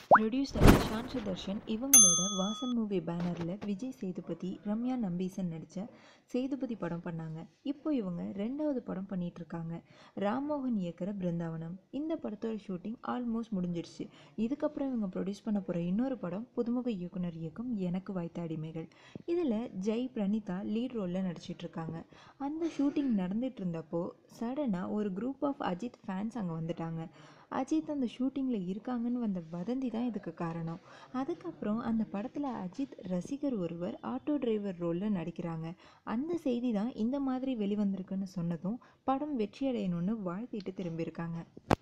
produced by Shan Sudarshan இவங்களோட Vasan movie பேனரில் விஜய் சேதுபதி ரம்யா நம்பீசன் நடித்த சேதுபதி படம் பண்ணாங்க இப்போ இவங்க ரெண்டாவது படம் பண்ணிட்டு இருக்காங்க ராம்மோகன் இயக்கிற பிருந்தாவனம் இந்த படத்தோட ஷூட்டிங் ஆல்மோஸ்ட் முடிஞ்சிடுச்சு இதுக்கப்புறம் இவங்க ப்ரொடியூஸ் பண்ண போகிற இன்னொரு படம் புதுமுக இயக்குனர் இயக்கும் எனக்கு வாய்த்த அடிமைகள் இதில் ஜெய் பிரணிதா லீட் ரோலில் நடிச்சிட்டு இருக்காங்க அந்த ஷூட்டிங் நடந்துட்டு இருந்தப்போ சடனாக ஒரு குரூப் ஆஃப் அஜித் ஃபேன்ஸ் அங்கே வந்துட்டாங்க அஜித் அந்த ஷூட்டிங்கில் இருக்காங்கன்னு வந்த வதந்தி தான் இதுக்கு காரணம் அதுக்கப்புறம் அந்த படத்தில் அஜித் ரசிகர் ஒருவர் ஆட்டோ டிரைவர் ரோலில் நடிக்கிறாங்க அந்த செய்தி தான் இந்த மாதிரி வெளிவந்திருக்குன்னு சொன்னதும் படம் வெற்றியடையணும்னு வாழ்த்திட்டு திரும்பியிருக்காங்க